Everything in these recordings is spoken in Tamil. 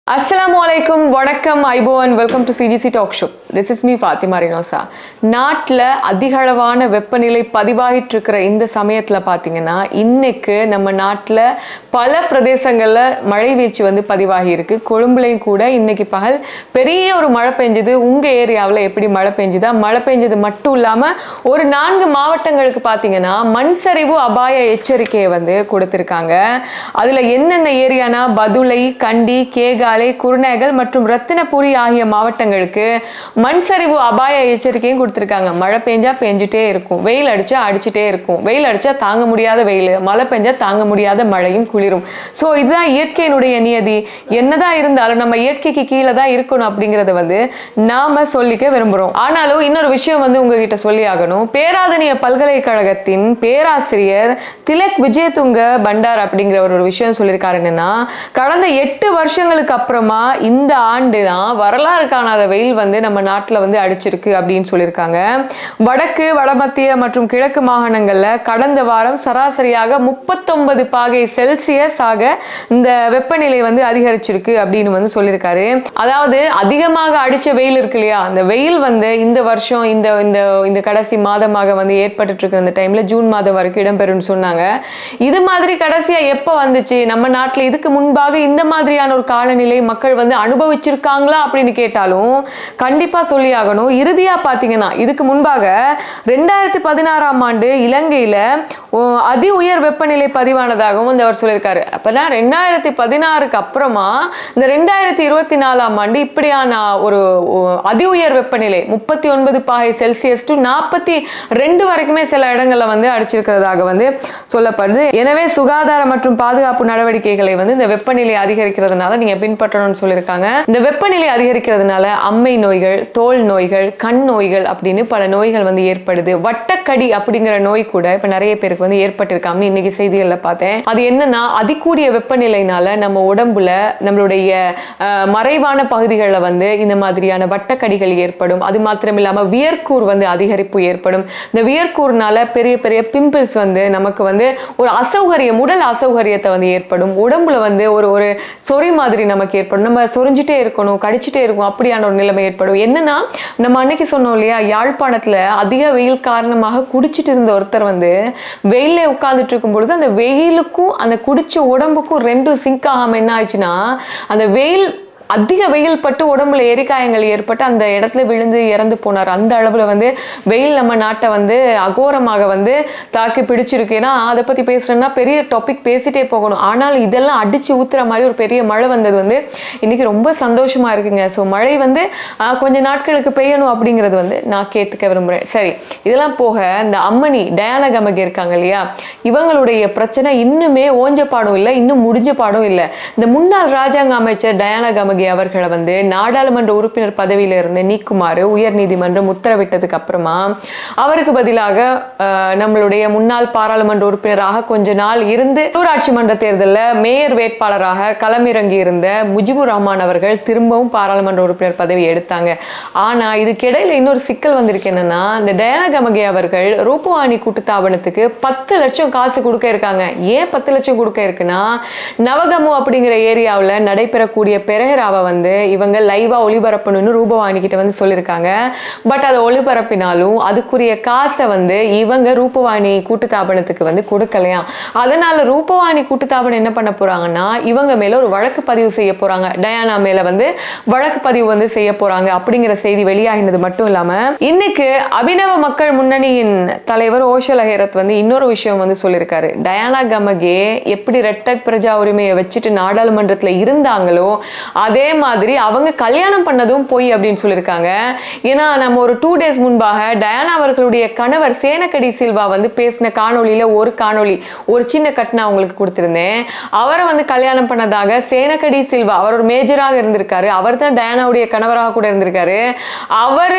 அஸ்ஸலாமு அலைக்கும் வணக்கம் ஐபோ and welcome to CGC talk show this is me Fathima Rinosa நாட்டில் அதிகளவான வெப்பநிலை பதிவாகிட்டு இருக்கிற இந்த சமயத்தில் பார்த்தீங்கன்னா இன்னைக்கு நம்ம நாட்டில் பல பிரதேசங்களில் மழை வீழ்ச்சி வந்து பதிவாகி இருக்கு கொழும்புலையும் கூட இன்னைக்கு பகல் பெரிய ஒரு மழை பெஞ்சுது உங்கள் ஏரியாவில் எப்படி மழை பெஞ்சுதா மழை பெஞ்சது மட்டும் இல்லாமல் ஒரு நான்கு மாவட்டங்களுக்கு பார்த்தீங்கன்னா மண் சரிவு அபாய எச்சரிக்கையை வந்து கொடுத்துருக்காங்க அதில் என்னென்ன ஏரியானா பதுளை கண்டி கேகாலை குருநேகல் மற்றும் ரத்தினபுரி ஆகிய மாவட்டங்களுக்கு மண் சரிவு அபாய எச்சரிக்கையும் கொடுத்துருக்காங்க மழை பெஞ்சா பெஞ்சிட்டே இருக்கும் வெயில் அடிச்சா அடிச்சிட்டே இருக்கும் வெயில் அடிச்சா தாங்க முடியாத வெயில் மழை பெஞ்சா தாங்க முடியாத மழையும் குளிரும் ஸோ இதுதான் இயற்கையினுடைய நியதி என்னதான் இருந்தாலும் நம்ம இயற்கைக்கு கீழே தான் இருக்கணும் அப்படிங்கறத வந்து நாம சொல்லிக்க விரும்புறோம் ஆனாலும் இன்னொரு விஷயம் வந்து உங்ககிட்ட சொல்லி ஆகணும் பேராதனிய பல்கலைக்கழகத்தின் பேராசிரியர் திலக் விஜயதுங்க பண்டார் அப்படிங்கிற ஒரு விஷயம் சொல்லியிருக்காரு என்னன்னா கடந்த எட்டு வருஷங்களுக்கு அப்புறமா இந்த ஆண்டு தான் வரலாறு காணாத வெயில் வந்து நம்ம நாட்டில் வந்து அடிச்சிருக்கு அப்படின்னு சொல்லியிருக்காங்க வடக்கு வடமத்திய மற்றும் கிழக்கு மாகாணங்கள்ல கடந்த வாரம் சராசரியாக முப்பத்தொன்பது பாகை செல்சியஸ் ஆக இந்த வெப்பநிலை வந்து அதிகரிச்சிருக்கு அப்படின்னு வந்து சொல்லியிருக்காரு அதாவது அதிகமாக அடிச்ச வெயில் இருக்கு இல்லையா அந்த வெயில் வந்து இந்த வருஷம் இந்த இந்த இந்த கடைசி மாதமாக வந்து ஏற்பட்டுட்டு இருக்கிற அந்த டைம்ல ஜூன் மாதம் வரைக்கும் இடம்பெறும்னு சொன்னாங்க இது மாதிரி கடைசியா எப்போ வந்துச்சு நம்ம நாட்டில் இதுக்கு முன்பாக இந்த மாதிரியான ஒரு காலநிலை மக்கள் வந்து அனுபவிச்சிருக்காங்களா அப்படின்னு கேட்டாலும் கண்டிப்பா சொல்லி ஆகணும் இறுதியா பாத்தீங்கன்னா இதுக்கு முன்பாக ரெண்டாயிரத்தி பதினாறாம் ஆண்டு இலங்கையில ஓ, அதி உயர் வெப்பநிலை பதிவானதாகவும் இந்த அவர் சொல்லியிருக்காரு அப்பனா ரெண்டாயிரத்தி பதினாறுக்கு அப்புறமா இந்த ரெண்டாயிரத்தி இருபத்தி நாலாம் ஆண்டு இப்படியான ஒரு ஓ, அதி உயர் வெப்பநிலை முப்பத்தி ஒன்பது பாகை செல்சியஸ் டு நாற்பத்தி ரெண்டு வரைக்குமே சில இடங்கள்ல வந்து அடிச்சிருக்கிறதாக வந்து சொல்லப்படுது எனவே சுகாதார மற்றும் பாதுகாப்பு நடவடிக்கைகளை வந்து இந்த வெப்பநிலை அதிகரிக்கிறதுனால நீங்க பின்பற்றணும்னு சொல்லியிருக்காங்க இந்த வெப்பநிலை அதிகரிக்கிறதுனால அம்மை நோய்கள் தோல் நோய்கள் கண் நோய்கள் அப்படின்னு பல நோய்கள் வந்து ஏற்படுது வட்டக்கடி அப்படிங்கிற நோய் கூட இப்ப நிறைய பேருக்கு வந்து ஏற்பட்டிருக்காமனு இன்னைக்கு செய்திகள்ல பார்த்தேன் அது என்னன்னா அதிகூடிய வெப்பநிலைனால நம்ம உடம்புல நம்மளுடைய அஹ், மறைவான பகுதிகளில் வந்து இந்த மாதிரியான வட்டக்கடிகள் ஏற்படும் அது மாத்திரம் இல்லாம வியர்க்கூர் வந்து அதிகரிப்பு ஏற்படும் இந்த வியர்க்கூர்னால பெரிய பெரிய பிம்பிள்ஸ் வந்து நமக்கு வந்து ஒரு அசௌகரியம் உடல் அசௌகரியத்தை வந்து ஏற்படும் உடம்புல வந்து ஒரு ஒரு சொறி மாதிரி நமக்கு ஏற்படும் நம்ம சொரிஞ்சிட்டே இருக்கணும் கடிச்சிட்டே இருக்கும் அப்படியான ஒரு நிலைமை ஏற்படும் என்னன்னா நம்ம அன்னைக்கு சொன்னோம் இல்லையா யாழ்ப்பாணத்துல அதிக வெயில் காரணமாக குடிச்சிட்டு இருந்த ஒருத்தர் வந்து வெயில்ல உட்கார்ந்துட்டு இருக்கும் பொழுது அந்த வெயிலுக்கும் அந்த குடிச்ச உடம்புக்கும் ரெண்டும் சிங்க் ஆகாம என்ன ஆயிடுச்சுன்னா அந்த வெயில் அதிக வெயில் பட்டு உடம்புல எரிக்காயங்கள் ஏற்பட்டு அந்த இடத்துல விழுந்து இறந்து போனார் அந்த அளவுல வந்து வெயில் நம்ம நாட்டை வந்து அகோரமாக வந்து தாக்கி பிடிச்சிருக்கு ஏன்னா அதை பத்தி பேசுறேன்னா பெரிய டாபிக் பேசிட்டே போகணும் ஆனால் இதெல்லாம் அடிச்சு ஊத்துற மாதிரி ஒரு பெரிய மழை வந்தது வந்து இன்னைக்கு ரொம்ப சந்தோஷமா இருக்குங்க ஸோ மழை வந்து ஆஹ், கொஞ்ச நாட்களுக்கு பெய்யணும் அப்படிங்கிறது வந்து நான் கேட்டுக்க விரும்புறேன் சரி இதெல்லாம் போக இந்த அம்மணி டயானா கமகி இருக்காங்க இல்லையா இவங்களுடைய பிரச்சனை இன்னுமே ஓஞ்ச பாடம் இல்லை இன்னும் முடிஞ்ச பாடம் இல்லை இந்த முன்னாள் ராஜாங்க அமைச்சர் டயானா கமகி அவர்களை வந்து நாடாளுமன்ற உறுப்பினர் பதவியில இருந்து நீக்குமாறு உயர் நீதிமன்றம் உத்தரவிட்டதுக்கு அப்புறமா அவருக்கு பதிலாக ஆஹ், நம்மளுடைய முன்னாள் பாராளுமன்ற உறுப்பினராக கொஞ்ச நாள் இருந்து உள்ளூராட்சி மன்ற தேர்தலில் மேயர் வேட்பாளராக களமிறங்கி இருந்த முஜிபுர் ரஹ்மான் அவர்கள் திரும்பவும் பாராளுமன்ற உறுப்பினர் பதவி எடுத்தாங்க ஆனா இதுக்கிடையில இன்னொரு சிக்கல் வந்திருக்கு என்னன்னா இந்த டயானா கமகே அவர்கள் ரூபவாணி கூட்டுத்தாபனத்துக்கு பத்து லட்சம் காசு கொடுக்க இருக்காங்க ஏன் பத்து லட்சம் கொடுக்க இருக்குன்னா நவகமு அப்படிங்கிற ஏரியாவில் நடைபெறக்கூடிய பெரஹராவை வந்து இவங்க லைவா ஒளிபரப்பணும்னு ரூபவாணி கிட்ட வந்து சொல்லியிருக்காங்க பட் அதை ஒளிபரப்பினாலும் அதுக்குரிய காசை வந்து இவங்க ரூபவாணி கூட்டுத்தாபனத்துக்கு வந்து கொடுக்கலையாம் அதனால ரூபவாணி கூட்டுத்தாபனம் என்ன பண்ண போறாங்கன்னா இவங்க மேல ஒரு வழக்கு பதிவு செய்ய போறாங்க டயானா மேல வந்து வழக்கு பதிவு வந்து செய்ய போறாங்க அப்படிங்கிற செய்தி வெளியாகினது மட்டும் இல்லாம இன்னைக்கு அபினவ மக்கள் முன்னணியின் தலைவர் ஓஷல் அஹேரத் வந்து இன்னொரு விஷயம் வந்து சொல்லியிருக்காரு டயானா கமகே எப்படி ரெட்டை பிரஜா உரிமையை வச்சுட்டு நாடாளுமன்றத்துல இருந்தாங்களோ அதே மாதிரி அவங்க கல்யாணம் பண்ணதும் பொய் அப்படின்னு சொல்லியிருக்காங்க ஏன்னா நம்ம ஒரு டூ டேஸ் முன்பாக டயானா அவர்களுடைய கணவர் சேனக்கடி சில்வா வந்து பேசின காணொளியில ஒரு காணொளி ஒரு சின்ன கட் நான் உங்களுக்கு கொடுத்திருந்தேன் அவரை வந்து கல்யாணம் பண்ணதாக சேனக்கடி சில்வா அவர் ஒரு மேஜராக இருந்திருக்காரு அவர் தான் டயானாவுடைய கணவராக கூட இருந்திருக்காரு அவரு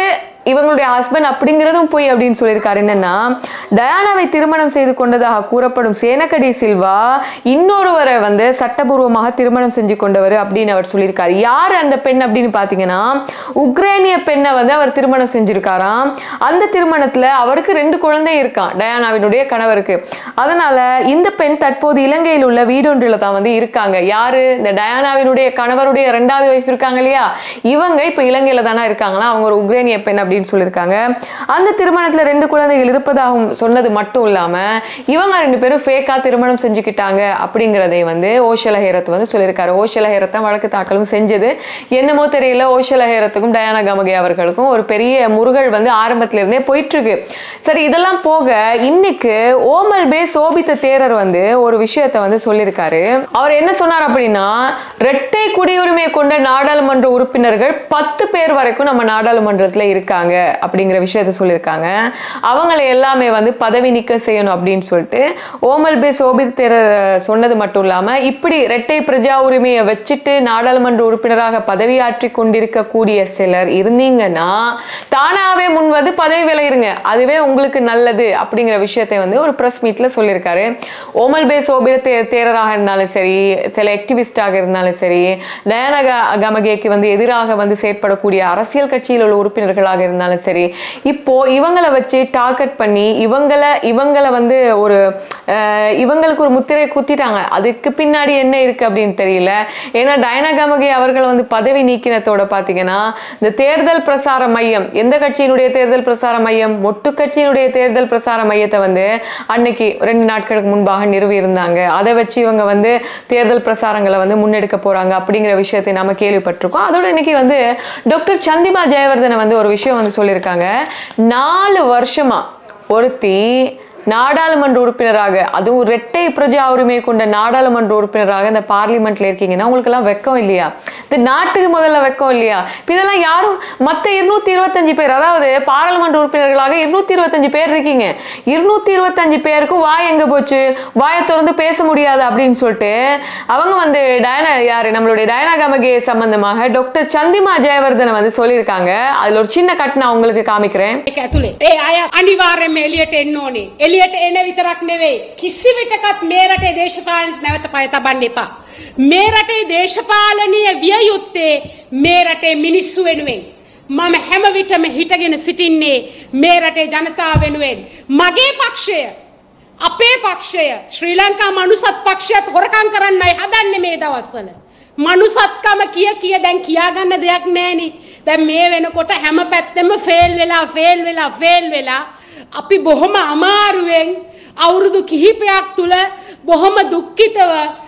இவங்களுடைய ஹஸ்பண்ட் அப்படிங்கிறதும் போய் அப்படின்னு சொல்லியிருக்காரு என்னன்னா டயானாவை திருமணம் செய்து கொண்டதாக கூறப்படும் சேனக்கடி சில்வா இன்னொருவரை வந்து சட்டபூர்வமாக திருமணம் செஞ்சு கொண்டவர் அப்படின்னு அவர் சொல்லியிருக்காரு யார் அந்த பெண் அப்படின்னு பார்த்தீங்கன்னா உக்ரைனிய பெண்ணை வந்து அவர் திருமணம் செஞ்சிருக்காராம் அந்த திருமணத்துல அவருக்கு ரெண்டு குழந்தை இருக்கான் டயானாவினுடைய கணவருக்கு அதனால இந்த பெண் தற்போது இலங்கையில் உள்ள வீடொன்றில் தான் வந்து இருக்காங்க யாரு இந்த டயானாவினுடைய கணவருடைய ரெண்டாவது வைஃப் இருக்காங்க இல்லையா இவங்க இப்ப இலங்கையில தானே இருக்காங்களா அவங்க ஒரு உக்ரைனிய பெண் அப்படின்னு சொல்லியிருக்காங்க அந்த திருமணத்துல ரெண்டு குழந்தைகள் இருப்பதாகவும் சொன்னது மட்டும் இல்லாம இவங்க ரெண்டு பேரும் ஃபேக்கா திருமணம் செஞ்சுக்கிட்டாங்க அப்படிங்கிறதை வந்து ஓஷல ஹேரத் வந்து சொல்லியிருக்காரு ஓஷல ஹேரத் தான் வழக்கு தாக்கலும் செஞ்சது என்னமோ தெரியல ஓஷல ஹேரத்துக்கும் டயானா கமகே அவர்களுக்கும் ஒரு பெரிய முருகல் வந்து ஆரம்பத்துல இருந்தே போயிட்டு இருக்கு சரி இதெல்லாம் போக இன்னைக்கு ஓமல் பே சோபித்த தேரர் வந்து ஒரு விஷயத்தை வந்து சொல்லியிருக்காரு அவர் என்ன சொன்னார் அப்படின்னா இரட்டை குடியுரிமை கொண்ட நாடாளுமன்ற உறுப்பினர்கள் பத்து பேர் வரைக்கும் நம்ம நாடாளுமன்றத்துல இருக்காங்க அப்படிங்கிற விஷயத்த சொல்லியிருக்காங்க அவங்களை எல்லாமே வந்து பதவி நீக்கம் செய்யணும் அப்படின்னு சொல்லிட்டு ஓமல் பே சோபித் தேரர் சொன்னது மட்டும் இல்லாம இப்படி இரட்டை பிரஜா உரிமையை வச்சுட்டு நாடாளுமன்ற உறுப்பினராக பதவியாற்றி கொண்டிருக்கக்கூடிய சிலர் இருந்தீங்கன்னா தானாவே முன் வந்து பதவி விலகிருங்க அதுவே உங்களுக்கு நல்லது அப்படிங்கிற விஷயத்தை வந்து ஒரு பிரஸ் மீட்ல சொல்லியிருக்காரு ஓமல் பே சோபிர தே தேரராக இருந்தாலும் சரி சில ஆக்டிவிஸ்டாக இருந்தாலும் சரி டயானா க- கமகேக்கு வந்து எதிராக வந்து செயற்படக்கூடிய அரசியல் கட்சியில் உள்ள உறுப்பினர்களாக இருந்தாலும் சரி இப்போ இவங்களை வச்சு டார்கெட் பண்ணி இவங்களை இவங்களை வந்து ஒரு அஹ், இவங்களுக்கு ஒரு முத்திரை குத்திட்டாங்க அதுக்கு பின்னாடி என்ன இருக்கு அப்படின்னு தெரியல ஏன்னா டயனா கமகே அவர்கள் வந்து பதவி நீக்கினத்தோட பார்த்தீங்கன்னா இந்த தேர்தல் பிரசார மையம் எந்த கட்சியினுடைய தேர்தல் பிரசார மையம் மொட்டு கட்சியினுடைய தேர்தல் பிரசார மையத்தை வந்து அன்னைக்கு ரெண்டு நாட்களுக்கு முன்பாக நிறுவி இருந்தாங்க அதை வச்சு இவங்க வந்து தேர்தல் பிரசாரங்களை வந்து முன்னெடுக்க போறாங்க அப்படிங்கிற விஷயத்தை நாம கேள்விப்பட்டிருக்கோம் அதோட இன்னைக்கு வந்து டாக்டர் சந்திமா ஜெயவர்தனை வந்து ஒரு விஷயம் வந்து சொல்லியிருக்காங்க நாலு வருஷமா ஒருத்தி நாடாளுமன்ற உறுப்பினராக அதுவும் இரட்டை பிரஜா உரிமை கொண்ட நாடாளுமன்ற உறுப்பினராக இந்த பார்லிமெண்ட்ல இருக்கீங்கன்னா உங்களுக்கு எல்லாம் வெக்கம் இல்லையா இந்த நாட்டுக்கு முதல்ல வெக்கம் இல்லையா இப்ப இதெல்லாம் யாரும் மத்த இருநூத்தி இருபத்தஞ்சு பேர் அதாவது பாராளுமன்ற உறுப்பினர்களாக இருநூத்தி இருபத்தஞ்சு பேர் இருக்கீங்க இருநூத்தி இருபத்தஞ்சு பேருக்கும் வாய் எங்க போச்சு வாயை திறந்து பேச முடியாது அப்படின்னு சொல்லிட்டு அவங்க வந்து டயனா யாரு நம்மளுடைய டயனா கமகே சம்பந்தமாக டாக்டர் சந்திமா ஜெயவர்தனை வந்து சொல்லியிருக்காங்க அதுல ஒரு சின்ன கட் நான் உங்களுக்கு காமிக்கிறேன் ඒක ඇතුළේ ඒ අය අනිවාර්යයෙන්ම එළියට එන්න ඕනේ. එළියට එන විතරක් නෙවෙයි. කිසි විටකත් මේ රටේ දේශපාලනයට නැවත පය තබන්න එපා. මේ රටේ දේශපාලනය විය යුත්තේ මේ රටේ මිනිස්සු වෙනුවෙන්. මම හැම විටම හිටගෙන සිටින්නේ මේ රටේ ජනතාව වෙනුවෙන්. මගේ පක්ෂය අපේ පක්ෂය ශ්‍රී ලංකා මනුසත් පක්ෂයත් හොරකං කරන්නයි හදන්න මේ දවස්සල. මනුසත්කම කිය කිය දැන් කියාගන්න දෙයක් නෑනේ දැන් මේ වෙනකොට හැම පැත්තෙම ෆේල් වෙලා ෆේල් වෙලා ෆේල් වෙලා අපි බොහොම අමාරුවෙන් අවුරුදු කිහිපයක් තුළ බොහොම දුක්ඛිතව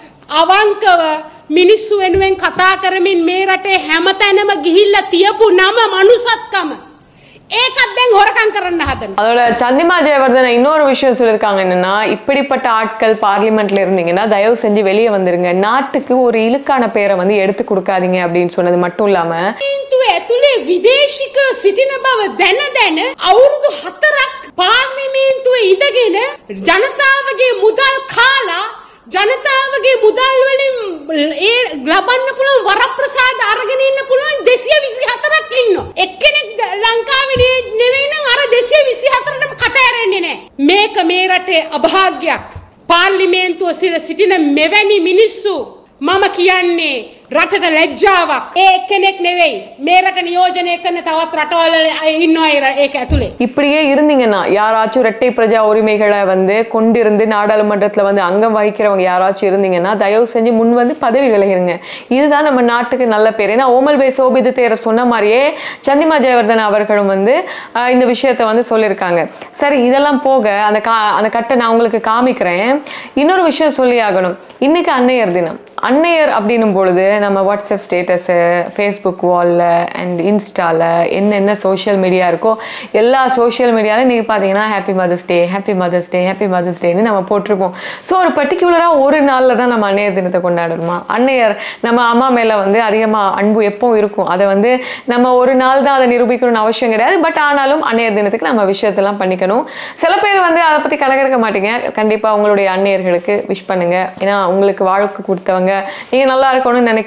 අවංකව මිනිස්සු වෙනුවෙන් කතා කරමින් මේ රටේ හැම තැනම ගිහිල්ලා තියපු නම මනුසත්කම ඒකත් දැන් හොරකං කරන්න හදන. அதோட சந்திமா ஜெயவர்தன இன்னொரு விஷயம் சொல்லியிருக்காங்க என்னன்னா இப்படிப்பட்ட ஆட்கள் பார்லிமெண்ட்ல இருந்தீங்கன்னா தயவு செஞ்சு வெளியே வந்துருங்க நாட்டுக்கு ஒரு இழுக்கான பேரை வந்து எடுத்து கொடுக்காதீங்க அப்படின்னு சொன்னது மட்டும் இல்லாம පාර්ලිමේන්තුව ඇතුළේ විදේශික සිටින බව දැන දැන අවුරුදු හතරක් පාර්ලිමේන්තුව ඉඳගෙන ජනතාවගේ මුදල් කාලා ජනතාවගේ මුදල් වලින් ඒ ලබන්න පුළුවන් වරප්‍රසාද අරගෙන ඉන්න පුළුවන් 224ක් ඉන්නවා. එක්කෙනෙක් ද- ලංකාවේ නේ- නෙවෙයි නම් අර 224ටම කට ඇරෙන්නේ නැහැ. මේක මේ රටේ අභාග්‍යයක්. පාර්ලිමේන්තුව සිට සිටින මෙවැනි මිනිස්සු මම කියන්නේ රටට ලැජ්ජාවක්. ඒ කෙනෙක් නෙවෙයි. මේ රට නියෝජනය කරන තවත් රටවල අය ඉන්නවා ඒ ර- ඒක ඇතුලේ. இப்படியே இருந்தீங்கன்னா யாராச்சும் இரட்டை பிரஜா உரிமைகளை வந்து கொண்டிருந்து நாடாளுமன்றத்துல வந்து அங்கம் வகிக்கிறவங்க யாராச்சும் இருந்தீங்கன்னா தயவு செஞ்சு முன் வந்து பதவி விலகிருங்க இதுதான் நம்ம நாட்டுக்கு நல்ல பேர் ஏன்னா ஓமல் பை சோபிது தேரர் சொன்ன மாதிரியே சந்திமா ஜெயவர்தன் அவர்களும் வந்து ஆஹ், இந்த விஷயத்தை வந்து சொல்லியிருக்காங்க சரி இதெல்லாம் போக அந்த கா அந்த கட்டை நான் உங்களுக்கு காமிக்கிறேன் இன்னொரு விஷயம் சொல்லி ஆகணும் இன்னைக்கு அன்னையர் தினம் அன்னையர் அப்படின்னும் பொழுது நம்ம வாட்ஸ்அப் ஸ்டேட்டஸு ஃபேஸ்புக் வாலில் அண்ட் இன்ஸ்டாவில் என்னென்ன சோஷியல் மீடியா இருக்கோ எல்லா சோஷியல் மீடியாலையும் நீங்கள் பார்த்தீங்கன்னா happy Mother's Day happy Mother's Day happy Mother's டேன்னு நம்ம போட்டிருப்போம் ஸோ ஒரு பர்டிகுலராக ஒரு நாளில் தான் நம்ம அன்னையர் தினத்தை கொண்டாடுறோமா அன்னையர் நம்ம அம்மா மேலே வந்து அதிகமாக அன்பு எப்பவும் இருக்கும் அதை வந்து நம்ம ஒரு நாள் தான் அதை நிரூபிக்கணும்னு அவசியம் கிடையாது பட் ஆனாலும் அன்னையர் தினத்துக்கு நம்ம விஷயத்தெல்லாம் பண்ணிக்கணும் சில பேர் வந்து அதை பற்றி கணக்கெடுக்க மாட்டீங்க கண்டிப்பாக உங்களுடைய அன்னையர்களுக்கு விஷ் பண்ணுங்க ஏன்னா உங்களுக்கு வாழ்க்கை கொடுத்தவங்க நீங்கள் நல்லா இருக்கணும்னு நினைக்கிற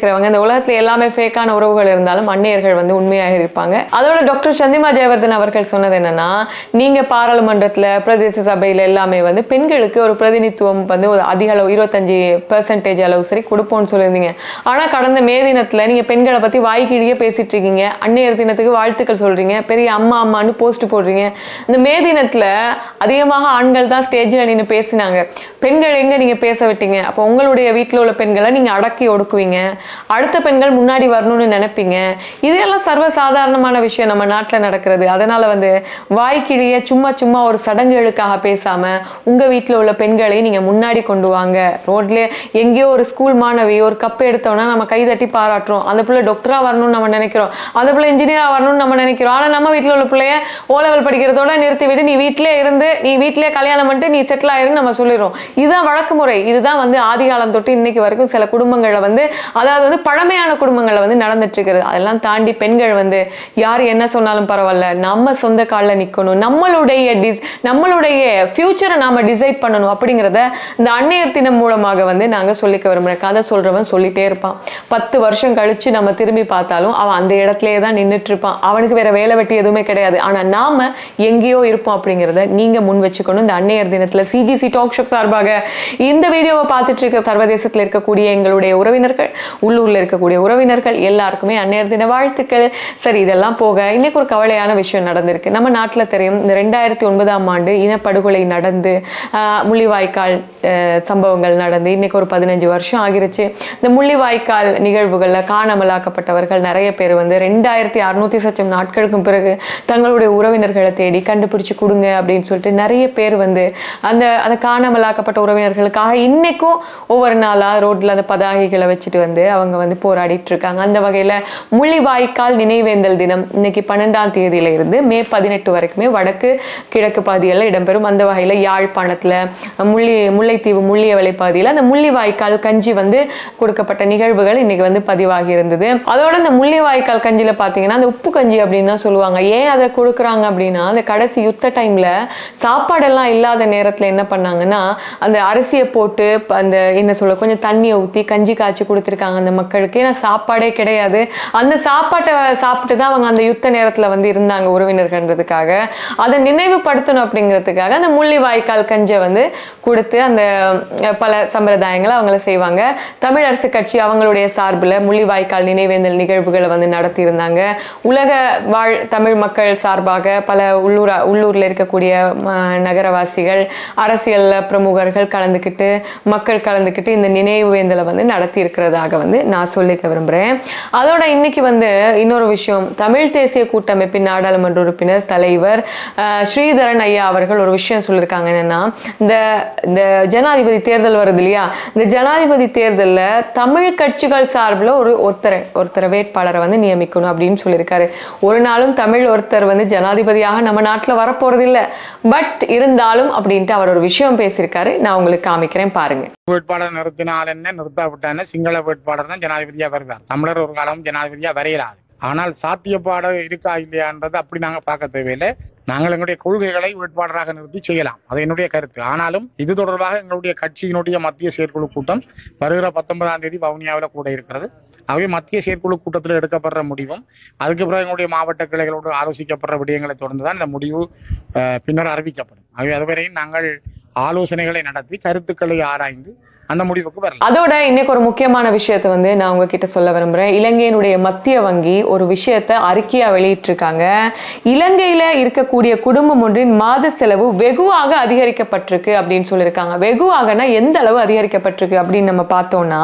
இருக்கிறவங்க இந்த உலகத்துல எல்லாமே ஃபேக்கான உறவுகள் இருந்தாலும் அந்நியர்கள் வந்து உண்மையாக இருப்பாங்க அதோட டாக்டர் சந்திமா ஜெயவர்தன் அவர்கள் சொன்னது என்னன்னா நீங்க பாராளுமன்றத்துல பிரதேச சபையில எல்லாமே வந்து பெண்களுக்கு ஒரு பிரதிநிதித்துவம் வந்து ஒரு அதிக அளவு இருபத்தஞ்சு பெர்சன்டேஜ் அளவு சரி கொடுப்போம்னு சொல்லியிருந்தீங்க ஆனா கடந்த மே தினத்துல நீங்க பெண்களை பத்தி வாய்க்கிழியே பேசிட்டு இருக்கீங்க அந்நியர் தினத்துக்கு வாழ்த்துக்கள் சொல்றீங்க பெரிய அம்மா அம்மான்னு போஸ்ட் போடுறீங்க இந்த மே தினத்துல அதிகமாக ஆண்கள் தான் ஸ்டேஜில் நின்று பேசினாங்க பெண்கள் எங்க நீங்க பேச விட்டீங்க அப்போ உங்களுடைய வீட்டில் உள்ள பெண்களை நீங்க அடக்கி ஒடுக்குவீங்க அடுத்த பெண்கள் முன்னாடி வரணும்னு நினைப்பீங்க இதெல்லாம் சர்வசாதாரணமான விஷயம் நம்ம நாட்டில் நடக்கிறது அதனால வந்து வாய்க்கிழிய சும்மா சும்மா ஒரு சடங்குகளுக்காக பேசாம உங்க வீட்டில் உள்ள பெண்களை நீங்க முன்னாடி கொண்டு வாங்க ரோட்ல எங்கேயோ ஒரு ஸ்கூல் மாணவி ஒரு கப் எடுத்தோம்னா நம்ம கை தட்டி பாராட்டுறோம் அந்த பிள்ளை டாக்டரா வரணும்னு நம்ம நினைக்கிறோம் அந்த பிள்ளை இன்ஜினியரா வரணும்னு நம்ம நினைக்கிறோம் ஆனா நம்ம வீட்டில் உள்ள பிள்ளைய ஓ லெவல் படிக்கிறதோட நிறுத்தி விட்டு நீ வீட்டிலே இருந்து நீ வீட்டிலே கல்யாணம் பண்ணிட்டு நீ செட்டில் ஆயிருன்னு நம்ம சொல்லிடுறோம் இதுதான் வழக்கு முறை இதுதான் வந்து ஆதி காலம் தொட்டு இன்னைக்கு வரைக்கும் சில குடும்பங்கள்ல வந்து அதாவது வந்து பழமையான குடும்பங்கள்ல வந்து நடந்துட்டு இருக்கிறது அதெல்லாம் தாண்டி பெண்கள் வந்து யார் என்ன சொன்னாலும் பரவாயில்ல நம்ம சொந்த காலில் நிக்கணும் நம்மளுடைய டிஸ் நம்மளுடைய ஃபியூச்சரை நாம டிசைட் பண்ணணும் அப்படிங்கிறத இந்த அன்னையர் தினம் மூலமாக வந்து நாங்க சொல்லிக்க விரும்புறேன் கதை சொல்றவன் சொல்லிட்டே இருப்பான் பத்து வருஷம் கழிச்சு நம்ம திரும்பி பார்த்தாலும் அவன் அந்த இடத்துலயே தான் நின்றுட்டு இருப்பான் அவனுக்கு வேற வேலை வெட்டி எதுவுமே கிடையாது ஆனா நாம எங்கேயோ இருப்போம் அப்படிங்கிறத நீங்க முன் வச்சுக்கணும் இந்த அன்னையர் தினத்துல சிஜிசி டாக் ஷோ சார்பாக இந்த வீடியோவை பார்த்துட்டு இருக்க சர்வதேசத்துல இருக்கக்கூடிய எங்களுடைய உறவினர்கள் உள்ளூர்ல இருக்கக்கூடிய உறவினர்கள் எல்லாருக்குமே அன்னையர் தின வாழ்த்துக்கள் சரி இதெல்லாம் போக இன்னைக்கு ஒரு கவலையான விஷயம் நடந்திருக்கு நம்ம நாட்டுல தெரியும் இந்த ரெண்டாயிரத்தி ஒன்பதாம் ஆண்டு இனப்படுகொலை நடந்து ஆஹ், முள்ளிவாய்க்கால் ஆஹ், சம்பவங்கள் நடந்து இன்னைக்கு ஒரு பதினஞ்சு வருஷம் ஆகிருச்சு இந்த முள்ளிவாய்க்கால் நிகழ்வுகள்ல காணாமலாக்கப்பட்டவர்கள் நிறைய பேர் வந்து ரெண்டாயிரத்தி அறுநூத்தி சச்சம் நாட்களுக்கும் பிறகு தங்களுடைய உறவினர்களை தேடி கண்டுபிடிச்சு கொடுங்க அப்படின்னு சொல்லிட்டு நிறைய பேர் வந்து அந்த அந்த காணாமலாக்கப்பட்ட உறவினர்களுக்காக இன்னைக்கும் ஒவ்வொரு நாளா ரோட்ல அந்த பதாகைகளை வச்சுட்டு வந்து அவங்க வந்து போராடிட்டு இருக்காங்க அந்த வகையில முள்ளிவாய்க்கால் நினைவேந்தல் தினம் இன்னைக்கு பன்னெண்டாம் தேதியில இருந்து மே பதினெட்டு வரைக்குமே வடக்கு கிழக்கு பாதியில் இடம்பெறும் அந்த வகையில யாழ்ப்பாணத்துல முள்ளி முல்லைத்தீவு முள்ளியவளை பாதியில அந்த முள்ளிவாய்க்கால் கஞ்சி வந்து கொடுக்கப்பட்ட நிகழ்வுகள் இன்னைக்கு வந்து பதிவாகி இருந்தது அதோட இந்த முள்ளிவாய்க்கால் கஞ்சியில பாத்தீங்கன்னா அந்த உப்பு கஞ்சி அப்படின்னு தான் சொல்லுவாங்க ஏன் அதை கொடுக்குறாங்க அப்படின்னா அந்த கடைசி யுத்த டைம்ல சாப்பாடெல்லாம் இல்லாத நேரத்துல என்ன பண்ணாங்கன்னா அந்த அரிசியை போட்டு ப- அந்த என்ன சொல்ல கொஞ்சம் தண்ணியை ஊற்றி கஞ்சி காய்ச்சி கொடுத்துருக்காங்க அந்த மக்களுக்கு ஏன்னா சாப்பாடே கிடையாது அந்த சாப்பாட்டை சாப்பிட்டு தான் அவங்க அந்த யுத்த நேரத்துல வந்து இருந்தாங்க உறவினர்கள்ன்றதுக்காக அதை நினைவுபடுத்தணும் அப்படிங்கிறதுக்காக அந்த முள்ளி வாய்க்கால் கஞ்சை வந்து கொடுத்து அந்த அஹ், பல சம்பிரதாயங்களை அவங்கள செய்வாங்க தமிழரசு கட்சி அவங்களுடைய சார்பில் முள்ளிவாய்க்கால் நினைவேந்தல் நிகழ்வுகளை வந்து நடத்தியிருந்தாங்க உலக வாழ் தமிழ் மக்கள் சார்பாக பல உள்ளூர் உள்ளூரில் இருக்கக்கூடிய ம, நகரவாசிகள் அரசியல் பிரமுகர்கள் கலந்துக்கிட்டு மக்கள் கலந்துக்கிட்டு இந்த நினைவேந்தலை வந்து நடத்தி இருக்கிறதாக வந்து நான் சொல்லிக்க விரும்புகிறேன் அதோட இன்னைக்கு வந்து இன்னொரு விஷயம் தமிழ் தேசிய கூட்டமைப்பின் நாடாளுமன்ற உறுப்பினர் தலைவர் அஹ், ஸ்ரீதரன் ஐயா அவர்கள் ஒரு விஷயம் சொல்லியிருக்காங்க என்னன்னா இந்த இந்த ஜனாதிபதி தேர்தல் வருது இல்லையா இந்த ஜனாதிபதி தேர்தல்ல தமிழ் கட்சிகள் சார்பில் ஒரு ஒருத்தரை ஒருத்தரை வேட்பாளரை வந்து நியமிக்கணும் அப்படின்னு சொல்லியிருக்காரு ஒரு நாளும் தமிழ் ஒருத்தர் வந்து ஜனாதிபதியாக நம்ம நாட்டில் வரப்போறது இல்ல பட் இருந்தாலும் அப்படின்ட்டு அவர் ஒரு விஷயம் பேசியிருக்காரு நான் உங்களுக்கு காமிக்கிறேன் பாருங்க வேட்பாளர் நிறுத்தினால் என்ன நிறுத்தாவிட்டான சிங்கள வேட்பாளர் தான் ஜனாதிபதியா வருவார் தமிழர் ஒரு காலம் ஜனாதிபதியா வரையலாது ஆனால் சாத்தியப்பாடு இருக்கா இல்லையான்றது அப்படி நாங்க பார்க்க தேவையில்லை நாங்கள் எங்களுடைய கொள்கைகளை வேட்பாளராக நிறுத்தி செய்யலாம் அது என்னுடைய கருத்து ஆனாலும் இது தொடர்பாக எங்களுடைய கட்சியினுடைய மத்திய செயற்குழு கூட்டம் வருகிற பத்தொன்பதாம் தேதி வவுனியாவில் கூட இருக்கிறது ஆகவே மத்திய செயற்குழு கூட்டத்தில் எடுக்கப்படுற முடிவும் அதுக்கு பிறகு எங்களுடைய மாவட்ட கிளைகளோடு ஆலோசிக்கப்படுற விடயங்களை தொடர்ந்து தான் இந்த முடிவு அஹ், பின்னர் அறிவிக்கப்படும் ஆகவே அதுவரையும் நாங்கள் ஆலோசனைகளை நடத்தி கருத்துக்களை ஆராய்ந்து அந்த முடிவுக்கு வரலாம் அதோட இன்னைக்கு ஒரு முக்கியமான விஷயத்தை வந்து நான் உங்ககிட்ட சொல்ல விரும்புறேன் இலங்கையினுடைய மத்திய வங்கி ஒரு விஷயத்தை அறிக்கையா வெளியிட்டிருக்காங்க இலங்கையில இருக்கக்கூடிய குடும்பம் ஒன்றின் மாத செலவு வெகுவாக அதிகரிக்கப்பட்டிருக்கு அப்படின்னு சொல்லியிருக்காங்க வெகுவாகனா எந்த அளவு அதிகரிக்கப்பட்டிருக்கு அப்படின்னு நம்ம பார்த்தோம்னா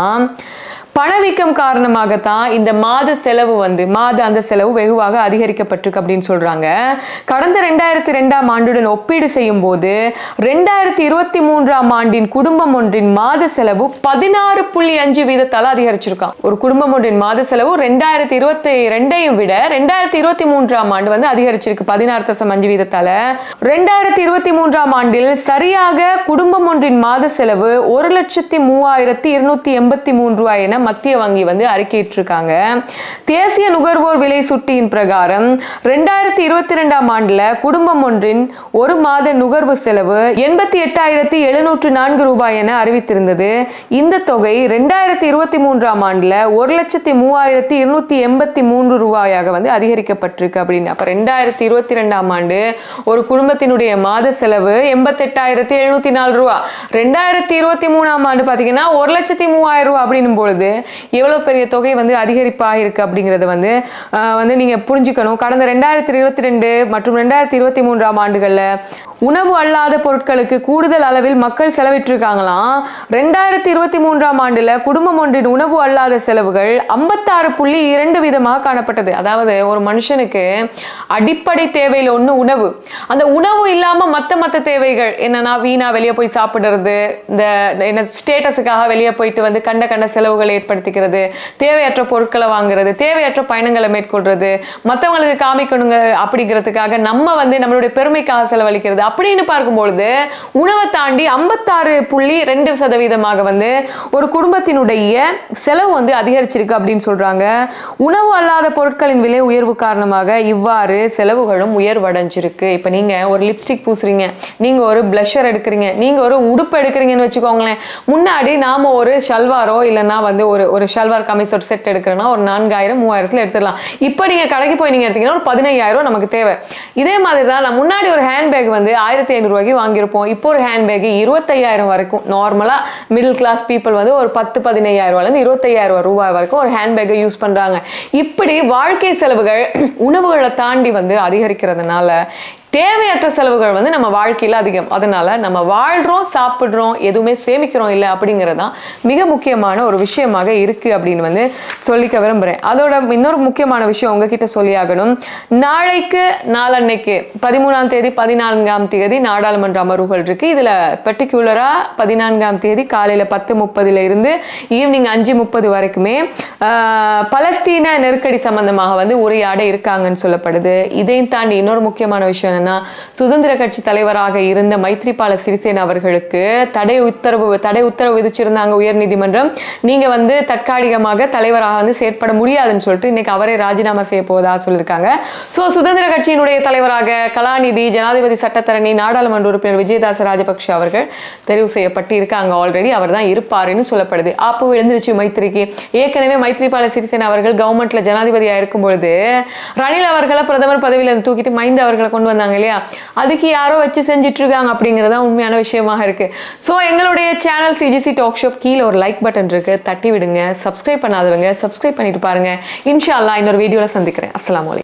பணவீக்கம் காரணமாகத்தான் இந்த மாத செலவு வந்து மாத அந்த செலவு வெகுவாக அதிகரிக்கப்பட்டிருக்கு அப்படின்னு சொல்றாங்க கடந்த ரெண்டாயிரத்தி ரெண்டாம் ஆண்டுடன் ஒப்பீடு செய்யும் போது ரெண்டாயிரத்தி இருபத்தி மூன்றாம் ஆண்டின் குடும்பம் ஒன்றின் மாத செலவு பதினாறு புள்ளி அஞ்சு வீதத்தால அதிகரிச்சிருக்கான் ஒரு குடும்பம் ஒன்றின் மாத செலவு ரெண்டாயிரத்தி இருபத்தி ரெண்டையும் விட ரெண்டாயிரத்தி இருபத்தி மூன்றாம் ஆண்டு வந்து அதிகரிச்சிருக்கு பதினாறு தசம் அஞ்சு வீதத்தால ரெண்டாயிரத்தி இருபத்தி மூன்றாம் ஆண்டில் சரியாக குடும்பம் ஒன்றின் மாத செலவு ஒரு லட்சத்தி மூவாயிரத்தி இருநூத்தி எண்பத்தி மூன்று ரூபாய் என மத்திய வங்கி வந்து அறிக்கையிட்டிருக்காங்க தேசிய நுகர்வோர் விலை சுட்டியின் பிரகாரம் ரெண்டாயிரத்தி இருபத்தி ரெண்டாம் ஆண்டுல குடும்பம் ஒன்றின் ஒரு மாத நுகர்வு செலவு எண்பத்தி எட்டாயிரத்தி எழுநூற்று நான்கு ரூபாய் என அறிவித்திருந்தது இந்த தொகை ரெண்டாயிரத்தி இருபத்தி மூன்றாம் ஆண்டுல ஒரு லட்சத்தி மூவாயிரத்தி இருநூத்தி எண்பத்தி மூன்று ரூபாயாக வந்து அதிகரிக்கப்பட்டிருக்கு அப்படின்னு அப்ப ரெண்டாயிரத்தி இருபத்தி ரெண்டாம் ஆண்டு ஒரு குடும்பத்தினுடைய மாத செலவு எண்பத்தெட்டாயிரத்தி எழுநூத்தி நாலு ரூபா ரெண்டாயிரத்தி இருபத்தி மூணாம் ஆண்டு பாத்தீங்கன்னா ஒரு லட்சத்தி மூவாயிரம் ரூபா அப்படின்னும் பொழுது எவ்வளவு பெரிய தொகை வந்து அதிகரிப்பாக இருக்கு அப்படிங்கறத வந்து ஆஹ், வந்து நீங்க புரிஞ்சுக்கணும் கடந்த ரெண்டாயிரத்தி இருபத்தி ரெண்டு மற்றும் ரெண்டாயிரத்தி இருபத்தி மூன்றாம் ஆண்டுகள்ல உணவு அல்லாத பொருட்களுக்கு கூடுதல் அளவில் மக்கள் செலவிட்டிருக்காங்களாம் ரெண்டாயிரத்தி இருபத்தி மூன்றாம் ஆண்டுல குடும்பம் ஒன்றின் உணவு அல்லாத செலவுகள் ஐம்பத்தாறு புள்ளி இரண்டு விதமாக காணப்பட்டது அதாவது ஒரு மனுஷனுக்கு அடிப்படை தேவையில் ஒண்ணு உணவு அந்த உணவு இல்லாம மத்த மத்த தேவைகள் என்னன்னா வீணா வெளியே போய் சாப்பிடுறது இந்த என்ன ஸ்டேட்டஸுக்காக வெளியே போயிட்டு வந்து கண்ட கண்ட செலவுகளை ஏற்படுத்திக்கிறது தேவையற்ற பொருட்களை வாங்குறது தேவையற்ற பயணங்களை மேற்கொள்றது மற்றவங்களுக்கு காமிக்கணுங்க அப்படிங்கிறதுக்காக நம்ம வந்து நம்மளுடைய பெருமைக்காக செலவழிக்கிறது அப்படின்னு பார்க்கும்பொழுது உணவை தாண்டி ஐம்பத்தாறு புள்ளி ரெண்டு சதவீதமாக வந்து ஒரு குடும்பத்தினுடைய செலவு வந்து அதிகரிச்சிருக்கு அப்படின்னு சொல்றாங்க உணவு அல்லாத பொருட்களின் விலை உயர்வு காரணமாக இவ்வாறு செலவுகளும் உயர்வடைஞ்சிருக்கு இப்போ நீங்க ஒரு லிப்ஸ்டிக் பூசுறீங்க நீங்க ஒரு பிளஷர் எடுக்கிறீங்க நீங்க ஒரு உடுப்பு எடுக்கிறீங்கன்னு வச்சுக்கோங்களேன் முன்னாடி நாம ஒரு ஷல்வாரோ இல்லைன்னா வந்து ஒரு ஒரு ஷல்வார் கமிஸ் ஒரு செட் எடுக்கிறோன்னா ஒரு நான்காயிரம் மூவாயிரத்துல எடுத்துடலாம் இப்போ நீங்க கடைக்கு போய் நீங்க எடுத்தீங்கன்னா ஒரு பதினையாயிரம் நமக்கு தேவை இதே மாதிரி தான் நான் முன்னாடி ஒரு ஹேண்ட்பேக் வந்து ஆயிரத்தி ஐநூறுரூவாய்க்கு வாங்கியிருப்போம் இப்போ ஒரு ஹேண்ட்பேக் இருபத்தையாயிரம் வரைக்கும் நார்மலா மிடில் கிளாஸ் பீப்புள் வந்து ஒரு பத்து பதினையாயிரம் ரூபாயிலேருந்து இருபத்தையாயிரம் ரூபாய் வரைக்கும் ஒரு ஹேண்ட்பேக்கை யூஸ் பண்றாங்க இப்படி வாழ்க்கை செலவுகள் உணவுகளை தாண்டி வந்து அதிகரிக்கிறதுனால தேவையற்ற செலவுகள் வந்து நம்ம வாழ்க்கையில் அதிகம் அதனால நம்ம வாழ்றோம் சாப்பிட்றோம் எதுவுமே சேமிக்கிறோம் இல்லை அப்படிங்கிறது தான் மிக முக்கியமான ஒரு விஷயமாக இருக்கு அப்படின்னு வந்து சொல்லிக்க விரும்புகிறேன் அதோட இன்னொரு முக்கியமான விஷயம் உங்ககிட்ட சொல்லியாகணும் நாளைக்கு நாளன்னைக்கு பதிமூணாம் தேதி பதினான்காம் தேதி நாடாளுமன்ற அமர்வுகள் இருக்கு இதுல பர்டிகுலரா பதினான்காம் தேதி காலையில பத்து முப்பதுல இருந்து ஈவினிங் அஞ்சு முப்பது வரைக்குமே ஆஹ், பலஸ்தீன நெருக்கடி சம்பந்தமாக வந்து உரையாட இருக்காங்கன்னு சொல்லப்படுது இதையும் தாண்டி இன்னொரு முக்கியமான விஷயம் என்னன்னா சுதந்திர கட்சி தலைவராக இருந்த மைத்ரிபால சிறிசேன அவர்களுக்கு தடை உத்தரவு தடை உத்தரவு விதிச்சிருந்தாங்க உயர்நீதிமன்றம் நீங்க வந்து தற்காலிகமாக தலைவராக வந்து செயற்பட முடியாதுன்னு சொல்லிட்டு இன்னைக்கு அவரே ராஜினாமா செய்ய போவதா சொல்லியிருக்காங்க ஸோ சுதந்திர கட்சியினுடைய தலைவராக கலாநிதி ஜனாதிபதி சட்டத்தரணி நாடாளுமன்ற உறுப்பினர் விஜயதாச ராஜபக்ஷ அவர்கள் தெரிவு செய்யப்பட்டு இருக்காங்க ஆல்ரெடி அவர் தான் இருப்பாருன்னு சொல்லப்படுது ஆப்பு விழுந்துருச்சு மைத்திரிக்கு ஏற்கனவே மைத்ரிபால சிறிசேன அவர்கள் கவர்மெண்ட்ல ஜனாதிபதியா இருக்கும் பொழுது ரணில் அவர்களை பிரதமர் பதவியில இருந்து தூக்கிட்டு மைந்த அவர்களை கொண்டு வந்தாங்க இல்லையா அதுக்கு யாரோ வச்சு செஞ்சுட்டு இருக்காங்க அப்படிங்கிறது தான் உண்மையான விஷயமாக இருக்கு ஸோ எங்களுடைய சேனல் சிஜிசி டாக் ஷோப் கீழே ஒரு லைக் பட்டன் இருக்கு தட்டி விடுங்க சப்ஸ்கிரைப் பண்ணாதவங்க சப்ஸ்கிரைப் பண்ணிட்டு பாருங்க இன்ஷா அல்லாஹ் இன்னொரு வீடியோல சந்திக்கிறேன் அஸ்ஸலாமு அலைக்கும்